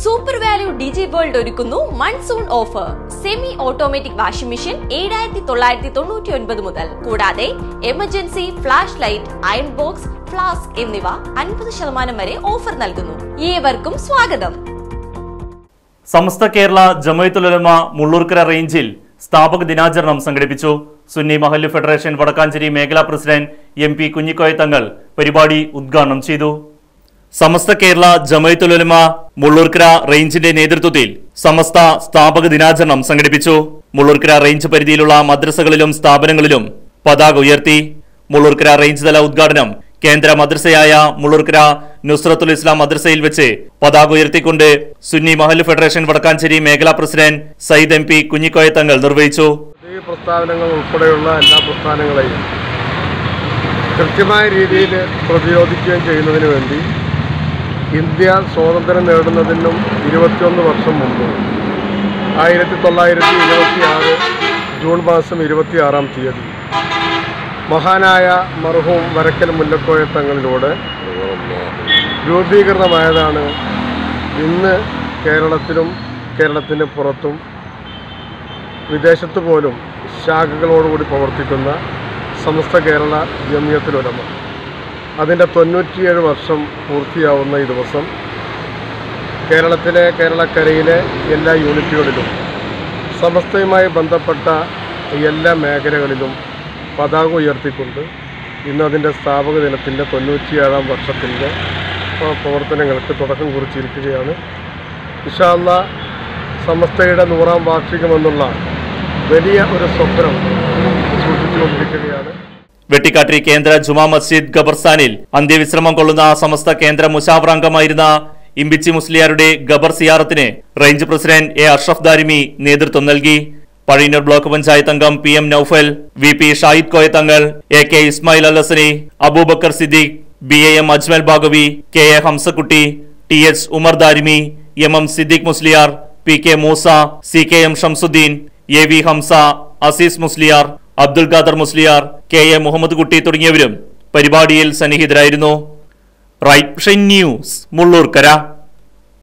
super value digi world ഒരുക്കുന്നു monsoon offer semi automatic washing machine ഏഴായിരത്തി തൊള്ളായിരത്തി തൊണ്ണൂറ്റി ഒൻപത് മുതൽ കൂടാതെ emergency flash light iron box flask എന്നിവ അൻപത് ശതമാനം വരെ ഓഫർ നൽകുന്നു ഏവർക്കും സ്വാഗതം സമസ്ത കേരള ജമയത്തുലമ മുള്ളൂർക്കര റേഞ്ചിൽ സ്ഥാപക ദിനാചരണം സംഘടിപ്പിച്ചു സുന്നി മഹല്ല് ഫെഡറേഷൻ വടക്കാഞ്ചേരി മേഖലാ പ്രസിഡന്റ് എം പി കുഞ്ഞിക്കോയ തങ്ങൾ പരിപാടി ഉദ്ഘാടനം ചെയ്തു സമസ്ത കേരള ജമയത്തുലമ മുള്ളൂർക്കര റേഞ്ചിന്റെ നേതൃത്വത്തിൽ സമസ്ത സ്ഥാപക ദിനാചരണം സംഘടിപ്പിച്ചു മുള്ളൂർക്കര റേഞ്ച് പരിധിയിലുള്ള മദ്രസകളിലും സ്ഥാപനങ്ങളിലും പതാക ഉയർത്തി മുള്ളൂർക്കര റേഞ്ച് തല ഉദ്ഘാടനം കേന്ദ്ര മദ്രസയായ മുള്ളൂർക്കര നുസ്രത്തുൽ ഇസ്ലാം മദ്രസയിൽ വെച്ച് പതാക ഉയർത്തിക്കൊണ്ട് സുന്നി മഹല്ല് ഫെഡറേഷൻ വടക്കാഞ്ചേരി മേഖലാ president Sayyid M P Kunhikoya Thangal നിർവഹിച്ചു ഈ പ്രസ്ഥാനങ്ങൾ ഉൾപ്പെടെയുള്ള എല്ലാ പ്രസ്ഥാനങ്ങളെയും കൃത്യമായ രീതിയിൽ പ്രതിരോധിക്കുകയും ചെയ്യുന്നതിന് വേണ്ടി ഇന്ത്യ സ്വാതന്ത്ര്യം നേടുന്നതിനും ഇരുപത്തിയൊന്ന് വർഷം മുമ്പ് ആയിരത്തി തൊള്ളായിരത്തി ഇരുപത്തി ആറ് ജൂൺ മാസം ഇരുപത്തിയാറാം തീയതി മഹാനായ മർഹൂം വരക്കൽ മുല്ലക്കോയ തങ്ങളിലൂടെ രൂപീകൃതമായതാണ് ഇന്ന് കേരളത്തിലും കേരളത്തിന് പുറത്തും വിദേശത്ത് പോലും ശാഖകളോടുകൂടി പ്രവർത്തിക്കുന്ന സമസ്ത കേരള ജമിയത്തിലുലമ അതിൻ്റെ തൊണ്ണൂറ്റിയേഴ് വർഷം പൂർത്തിയാവുന്ന ഈ ദിവസം കേരളത്തിലെ കേരളക്കരയിലെ എല്ലാ യൂണിറ്റുകളിലും സമസ്തയുമായി ബന്ധപ്പെട്ട എല്ലാ മേഖലകളിലും പതാക ഉയർത്തിക്കൊണ്ട് ഇന്ന് അതിൻ്റെ സ്ഥാപക ദിനത്തിൻ്റെ തൊണ്ണൂറ്റിയേഴാം വർഷത്തിൻ്റെ പ്ര- പ്രവർത്തനങ്ങൾക്ക് തുടക്കം കുറിച്ചിരിക്കുകയാണ് ഇഷാല്ല സമസ്തയുടെ നൂറാം വാർഷികമെന്നുള്ള വലിയ ഒരു സ്വപ്നം സൂക്ഷിച്ചുകൊണ്ടിരിക്കുകയാണ് വെട്ടിക്കാട്ടിരി കേന്ദ്ര ജുമാ മസ്ജിദ് ഖബർസ്ഥാനിൽ അന്ത്യവിശ്രമം കൊള്ളുന്ന സമസ്ത കേന്ദ്ര മുഷാവർ അംഗമായിരുന്ന ഇമ്പിച്ചി മുസ്ലിയാരുടെ ഖബർ സിയാറത്തിന് range president A Ashraf Darimi നേതൃത്വം നൽകി പഴയന്നൂർ ബ്ലോക്ക് പഞ്ചായത്ത് അംഗം P M Noufal V P Shahid Koya Thangal A K Ismail Al Hasani Aboobacker Siddique B A M Ajmal Baqavi K A Hamzakutty T H Umar Darimi M M Siddique Musliyar P K Moosa C K M Shamsudheen A V Hamza Azeez Musliyar Abdul Khader Musliyar K A Muhammed Kutty തുടങ്ങിയവരും പരിപാടിയിൽ സന്നിഹിതരായിരുന്നു റൈറ്റ് ന്യൂസ് മുള്ളൂർക്കര